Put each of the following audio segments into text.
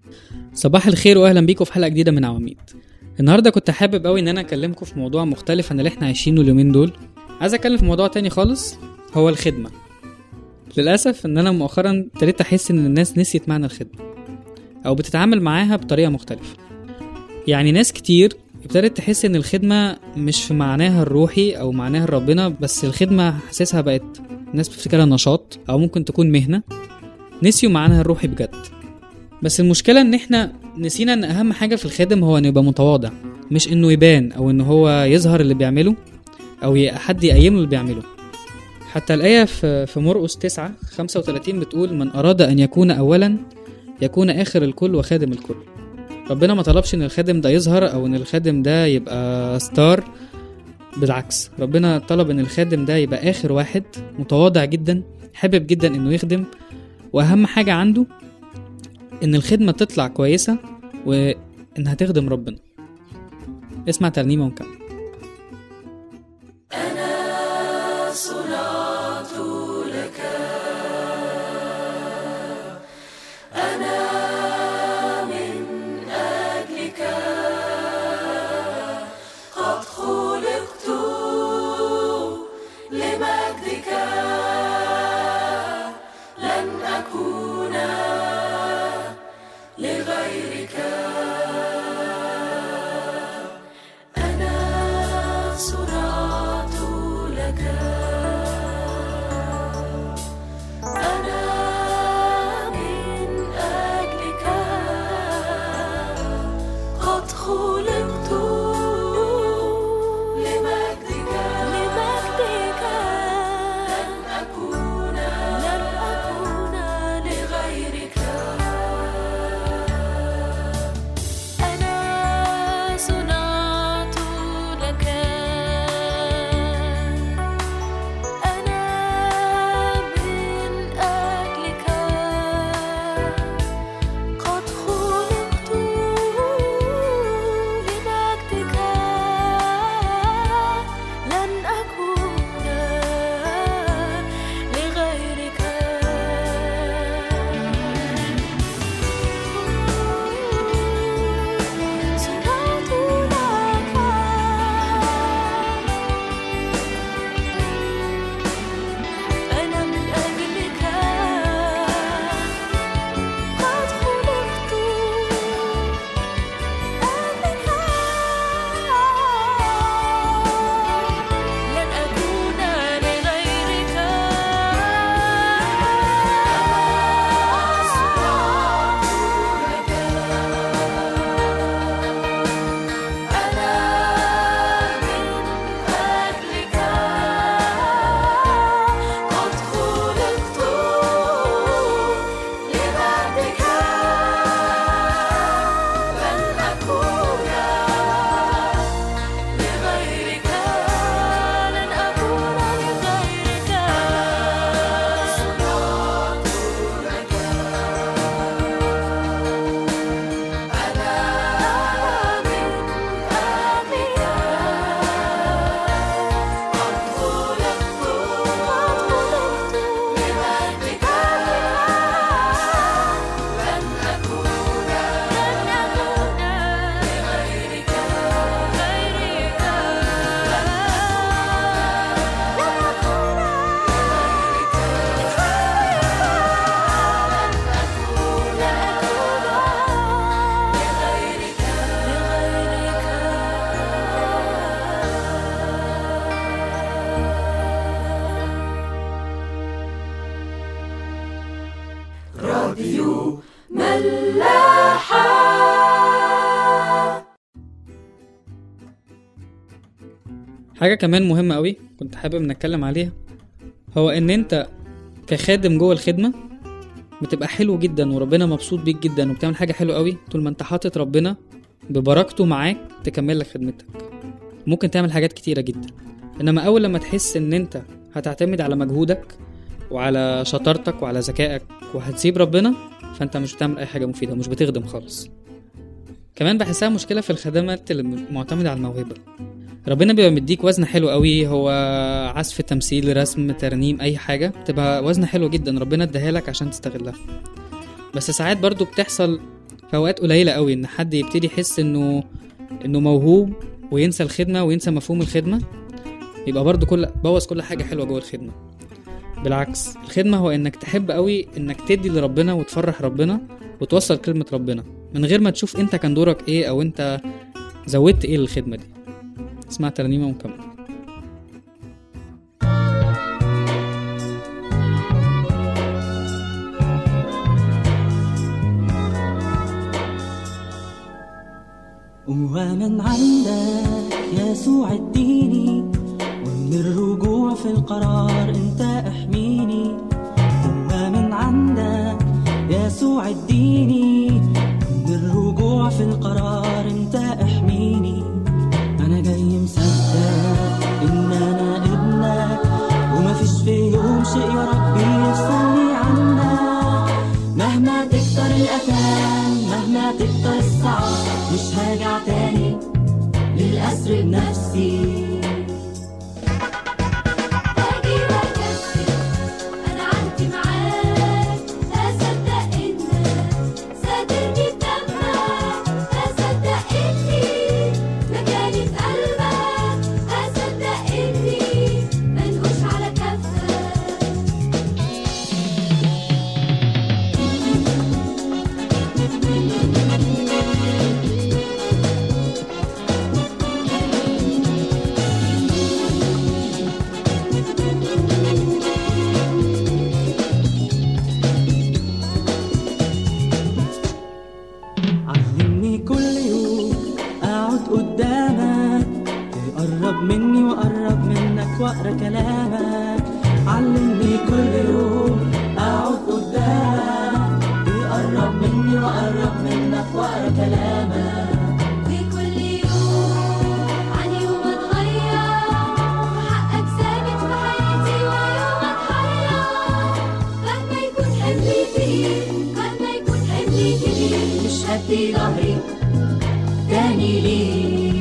صباح الخير واهلا بيكم في حلقه جديده من عواميد النهارده كنت حابب قوي ان انا اكلمكم في موضوع مختلف عن اللي احنا عايشينه اليومين دول عايز اتكلم في موضوع تاني خالص هو الخدمه للاسف ان انا مؤخرا ابتديت احس ان الناس نسيت معنى الخدمه او بتتعامل معاها بطريقه مختلفه يعني ناس كتير ابتدت تحس ان الخدمه مش في معناها الروحي او معناها ربنا بس الخدمه حاسسها بقت الناس بتفتكرها نشاط او ممكن تكون مهنه نسيوا معناها الروحي بجد بس المشكلة ان احنا نسينا ان اهم حاجة في الخادم هو انه يبقى متواضع مش انه يبان او ان هو يظهر اللي بيعمله او ي- حد يقيم له اللي بيعمله حتى الآية في في مرقس 9 35 بتقول من أراد أن يكون أولا يكون آخر الكل وخادم الكل ربنا ما طلبش ان الخادم ده يظهر او ان الخادم ده يبقى ستار بالعكس ربنا طلب ان الخادم ده يبقى آخر واحد متواضع جدا حابب جدا انه يخدم واهم حاجة عنده ان الخدمه تطلع كويسه وانها تخدم ربنا اسمع ترنيمه ونكمل صنعت لك أنا من أجلك قد خلقت لمجدك لمجدك لن أكون لن أكون لغيرك أنا صنعت لك أنا من أجلك قد خلقت لمجدك لن أكون لغيرك صنعت لك أنا من أجلك قد خلقت أجلك لن أكون لغيرك أنا من أجلك قد خلقت لبعدك لن أكون لغيرك لن أكون لغيرك صنعت لك أنا من أجلك قد خلقت لمجدك لن أكون لن أكون لغيرك غيرك راديو ملاحة حاجه كمان مهمه قوي كنت حابب نتكلم عليها هو ان انت كخادم جوه الخدمه بتبقى حلو جدا وربنا مبسوط بيك جدا وبتعمل حاجه حلوه قوي طول ما انت حاطط ربنا ببركته معاك تكمل لك خدمتك ممكن تعمل حاجات كتيره جدا انما اول لما تحس ان انت هتعتمد على مجهودك وعلى شطارتك وعلى ذكائك وهتسيب ربنا فانت مش بتعمل اي حاجه مفيده ومش بتخدم خالص كمان بحسها مشكله في الخدمات اللي معتمده على الموهبه ربنا بيبقى مديك وزن حلو قوي هو عزف تمثيل رسم ترنيم اي حاجه بتبقى وزن حلو جدا ربنا اداها لك عشان تستغلها بس ساعات برضو بتحصل في اوقات قليله قوي ان حد يبتدي يحس انه انه موهوب وينسى الخدمه وينسى مفهوم الخدمه يبقى برضو كل بوظ كل حاجه حلوه جوه الخدمه بالعكس الخدمه هو انك تحب قوي انك تدي لربنا وتفرح ربنا وتوصل كلمه ربنا من غير ما تشوف انت كان دورك ايه او انت زودت ايه للخدمه دي اسمع ترنيمه ونكمل ومن عندك يسوع اديني ومن الرجوع في القرار انت احميني ومن عندك يسوع اديني ومن الرجوع في القرار انت احميني انا جاي مصدق ان انا ابنك ومفيش في يوم شيء يا ربي يفصلني عنك مهما تكتر الأثام مهما تكتر الصعب مش هرجع تاني للأسر بنفسي باجي وأكفي أنا عندي معاك أصدق إنك ساترني بدمك أصدق إني مكاني في قلبك أصدق إني منقوش على كفك علمني كل يوم اقعد قدامك تقرب مني واقرب منك واقرا كلامك علمني كل يوم اقعد قدامك تقرب مني واقرب منك واقرا كلامك وكل يوم عن يوم اتغير وحقك ثابت في حياتي ويوم اتحير مهما يكون حملي تقيل مهما يكون حملي تقيل مش هدي ظهري تاني ليك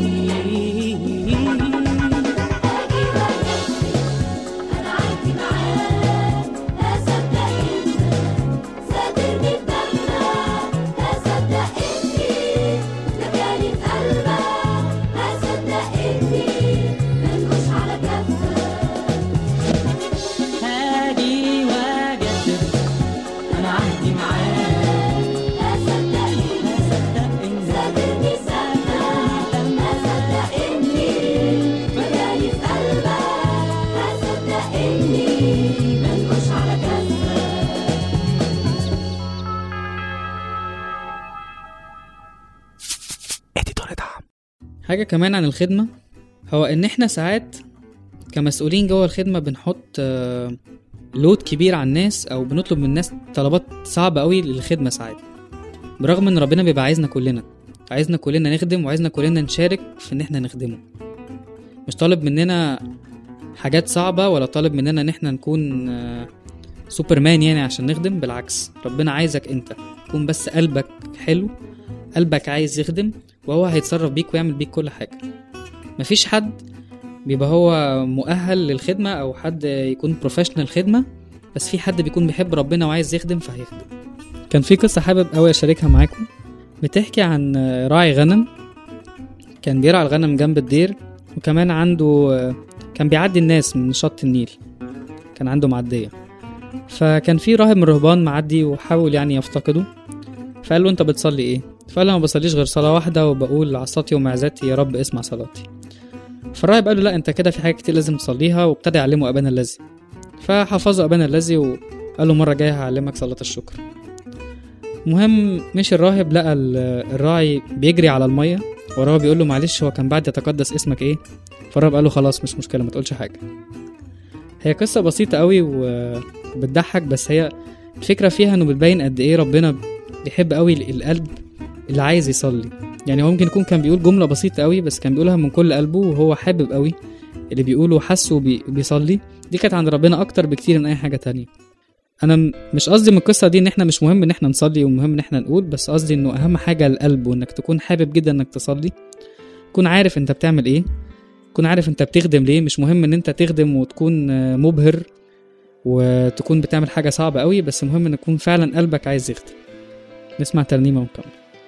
باجي بكفي انا عندي معاك اصدق انك ساترني بدمك اصدق اني مكاني في قلبك اصدق اني منقوش على كفك هاجي واجدد انا عهدي معاك اصدق هصدق انك ساترني سنة اصدق اني مكاني في قلبك اصدق اني منقوش على كفك حاجة كمان عن الخدمة هو إن إحنا ساعات كمسؤولين جوه الخدمة بنحط آه، لود كبير على الناس أو بنطلب من الناس طلبات صعبة قوي للخدمة ساعات برغم إن ربنا بيبقى عايزنا كلنا عايزنا كلنا نخدم وعايزنا كلنا نشارك في إن إحنا نخدمه مش طالب مننا حاجات صعبة ولا طالب مننا إن إحنا نكون آه، سوبرمان يعني عشان نخدم بالعكس ربنا عايزك أنت تكون بس قلبك حلو قلبك عايز يخدم وهو هيتصرف بيك ويعمل بيك كل حاجة مفيش حد بيبقى هو مؤهل للخدمة أو حد يكون بروفيشنال خدمة بس في حد بيكون بيحب ربنا وعايز يخدم فهيخدم كان في قصة حابب أوي أشاركها معاكم بتحكي عن راعي غنم كان بيرعى الغنم جنب الدير وكمان عنده كان بيعدي الناس من شط النيل كان عنده معدية فكان في راهب من الرهبان معدي وحاول يعني يفتقده فقال له انت بتصلي ايه فقال له ما بصليش غير صلاة واحدة وبقول عصاتي ومعزتي يا رب اسمع صلاتي فالراهب قال له لا انت كده في حاجات كتير لازم تصليها وابتدى يعلمه ابانا الذي فحفظه ابانا الذي وقال له مرة جاية هعلمك صلاة الشكر المهم مشي الراهب لقى ال- الراعي بيجري على المية وراه بيقول له معلش هو كان بعد يتقدس اسمك ايه فالراهب قال له خلاص مش مشكلة ما تقولش حاجة هي قصة بسيطة قوي و- وبتضحك بس هي الفكرة فيها انه بتبين قد ايه ربنا بيحب قوي القلب اللي عايز يصلي يعني هو ممكن يكون كان بيقول جملة بسيطة قوي بس كان بيقولها من كل قلبه وهو حابب قوي اللي بيقوله وحاسه وبي- بيصلي دي كانت عند ربنا اكتر بكتير من اي حاجة تانية انا م- مش قصدي من القصة دي ان احنا مش مهم ان احنا نصلي ومهم ان احنا نقول بس قصدي انه اهم حاجة القلب وانك تكون حابب جدا انك تصلي تكون عارف انت بتعمل ايه تكون عارف انت بتخدم ليه مش مهم ان انت تخدم وتكون آه، مبهر وتكون بتعمل حاجة صعبة قوي بس مهم ان يكون فعلا قلبك عايز يخدم نسمع ترنيمة ونكمل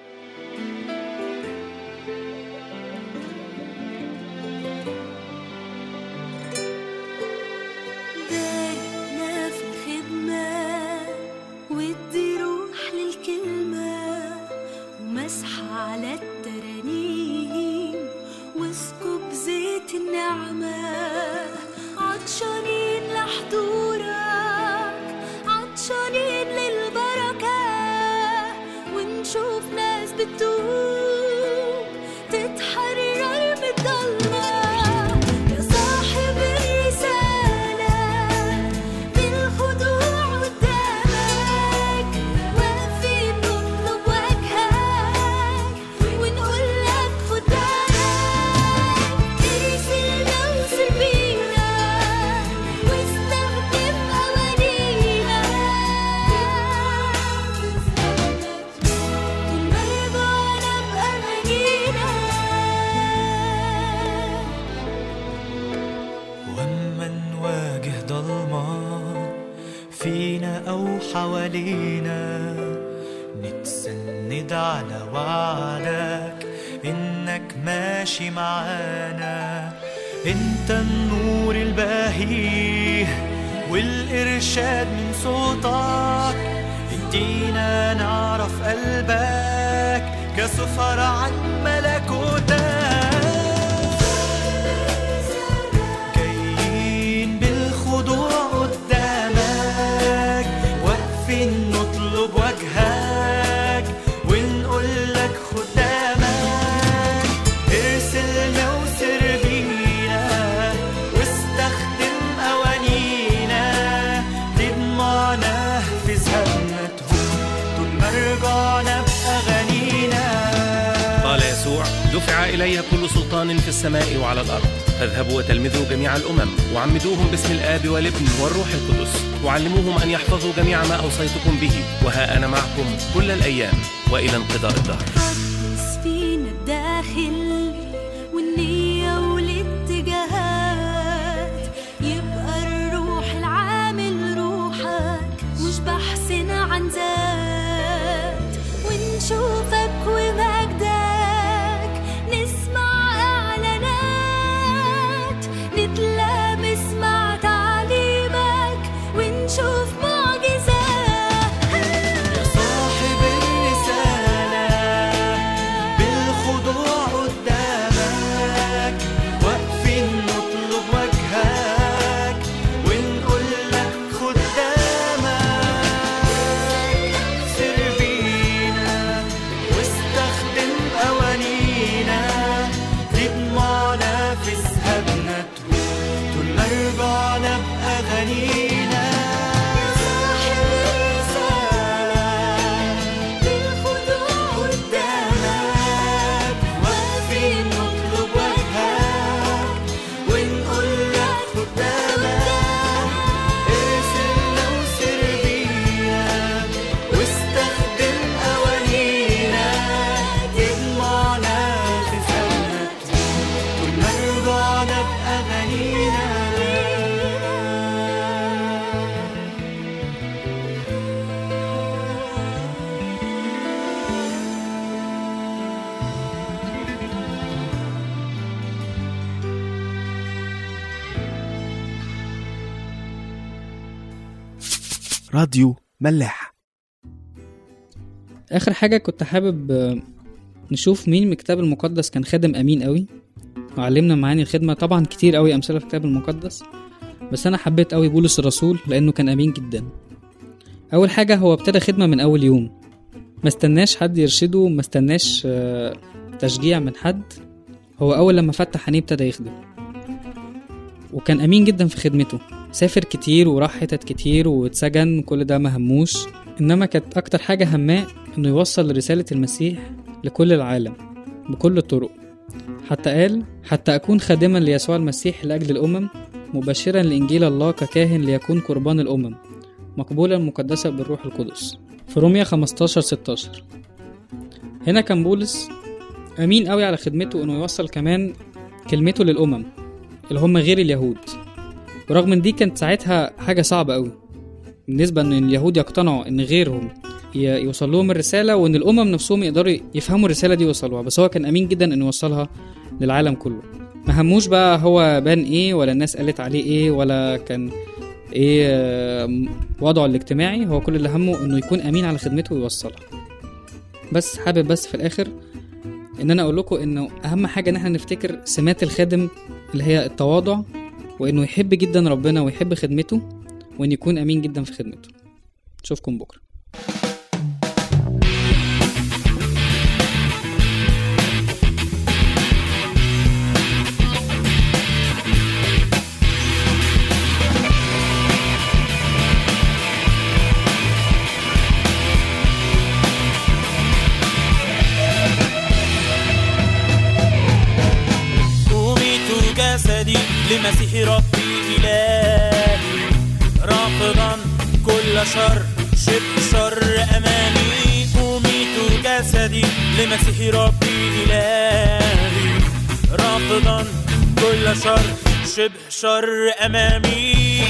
ناس بتتوب تتحرر من الضلمة يا صاحب الرسالة بالخضوع قدامك واقفين نطلب وجهك ونقول لك خدامك ارسلنا وسر بينا واستخدم أوانينا طول ما رجعنا بأمانينا واما نواجه ضلمة فينا أو حوالينا نتسند على وعدك إنك ماشي معانا انت النور البهي والإرشاد من صوتك ادينا نعرف قلبك كسفر عن ملكوتك جايين بالخضوع قدامك واقفين نطلب وجهك ونقول لك خدامك ارسلنا وسر بينا واستخدم اوانينا تضمعنا في ذهبنا تهون طول ما رجعنا باغانينا قال يسوع دفع إلي كل سلطان في السماء وعلى الأرض فاذهبوا وتلمذوا جميع الأمم وعمدوهم باسم الآب والابن والروح القدس وعلموهم أن يحفظوا جميع ما أوصيتكم به وها أنا معكم كل الأيام وإلى انقضاء الدهر قدس فينا الداخل والنية والاتجاهات يبقى الروح العامل روحك مش بحث عن ذات ونشوفك ومجدك نسمع اعلانات نتلامس مع تعليمك ونشوف معجزات يا صاحب الرسالة بالخضوع قدامك واقفين نطلب وجهك ونقول لك خدامك سر بينا واستخدم أوانينا تضمعنا في سهبنا تهون طول ما رجعنا بأغانينا صاحب الرسالة بالخضوع قدامك واقفين نطلب وجهك ونقول لك خدامك ارسلنا وسر بينا واستخدم أوانينا تجمعنا في سنة طول ما رجعنا بأغانينا راديو ملاح اخر حاجه كنت حابب آه، نشوف مين من الكتاب المقدس كان خادم امين قوي وعلمنا معاني الخدمه طبعا كتير قوي امثله في الكتاب المقدس بس انا حبيت قوي بولس الرسول لانه كان امين جدا اول حاجه هو ابتدى خدمه من اول يوم ما استناش حد يرشده ما استناش آه، تشجيع من حد هو اول لما فتح عينيه ابتدى يخدم وكان امين جدا في خدمته سافر كتير وراح حتت كتير واتسجن كل ده ما هموش انما كانت اكتر حاجه هماه انه يوصل رساله المسيح لكل العالم بكل الطرق حتى قال حتى اكون خادما ليسوع المسيح لاجل الامم مبشرا لانجيل الله ككاهن ليكون قربان الامم مقبولا مقدسا بالروح القدس في روميا 15 16 هنا كان بولس امين قوي على خدمته انه يوصل كمان كلمته للامم اللي هم غير اليهود ورغم ان دي كانت ساعتها حاجه صعبه قوي بالنسبه ان اليهود يقتنعوا ان غيرهم ي- يوصل لهم الرساله وان الامم نفسهم يقدروا يفهموا الرساله دي ويوصلوها بس هو كان امين جدا انه يوصلها للعالم كله ما هموش بقى هو بان ايه ولا الناس قالت عليه ايه ولا كان ايه آه، وضعه الاجتماعي هو كل اللي همه انه يكون امين على خدمته ويوصلها بس حابب بس في الاخر ان انا اقول لكم انه اهم حاجه ان احنا نفتكر سمات الخادم اللي هي التواضع وانه يحب جدا ربنا ويحب خدمته وان يكون امين جدا في خدمته اشوفكم بكره لمسيح ربي إلهي رافضا كل شر شبه شر أمامي أميت جسدي لمسيح ربي إلهي رافضا كل شر شبه شر أمامي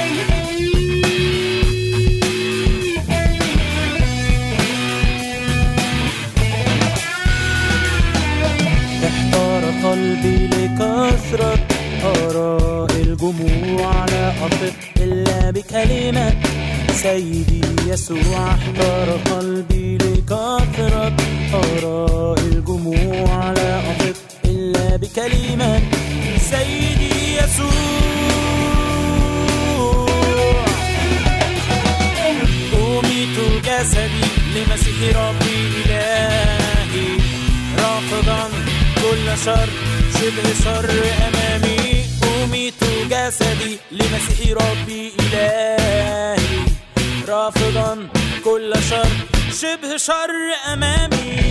احتار قلبي لكثرة آراء الجموع لا أثق إلا بكلمة سيدي يسوع احتار قلبي لكثرة آراء الجموع لا أثق إلا بكلمة سيدي يسوع أميت جسدي لمسيح ربي إلهي رافضا كل شر شبه شر أمامي أميت جسدي لمسيح ربي إلهي رافضا كل شر شبه شر أمامي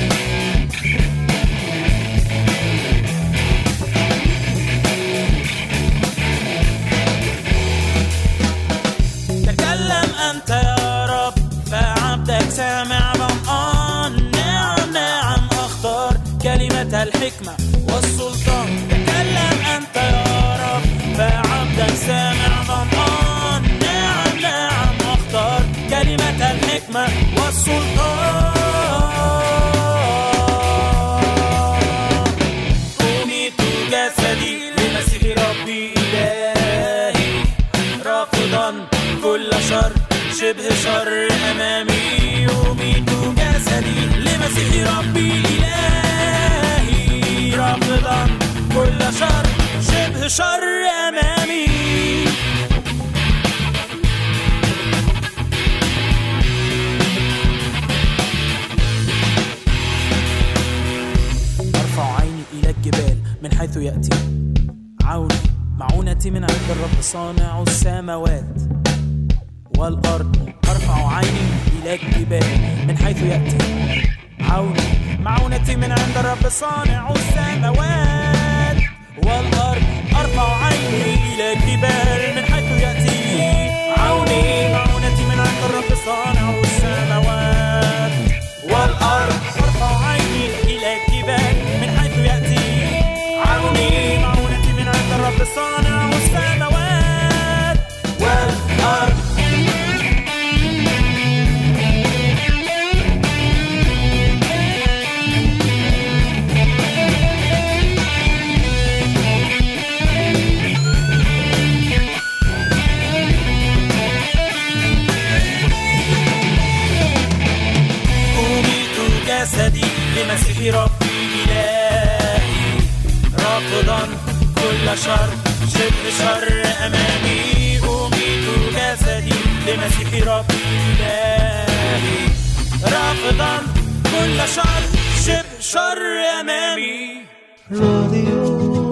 تكلم أنت يا رب فعبدك سامع ظمآن نعم نعم أختار كلمة الحكمة والسلطان تكلم أنت يا رب فعبدك سامع ظمآن نعم نعم أختار كلمة الحكمة والسلطان أميت جسدي لمسيح ربي إلهي رافضا كل شر شبه شر أمامي أميت جسدي لمسيح ربي إلهي رافضا كل شر شبه شر أمامي أرفع عيني إلى الجبال من حيث يأتي عوني معونتي من عند الرب صانع السماوات والأرض أرفع عيني إلى الجبال من حيث يأتي عوني معونتي من عند الرب صانع السماوات والأرض أرفع عيني إلى الجبال من حيث يأتي عوني معونتي من عند الرب صانع السماوات والأرض أرفع عيني إلى الجبال من حيث يأتي عوني معونتي من عند الرب صانع السماوات والأرض أميت جسدي لمسيح ربي إلهي رافضا كل شر شبه شر أمامي أميت جسدي لمسيح ربي إلهي رافضا كل شر شبه شر أمامي راديو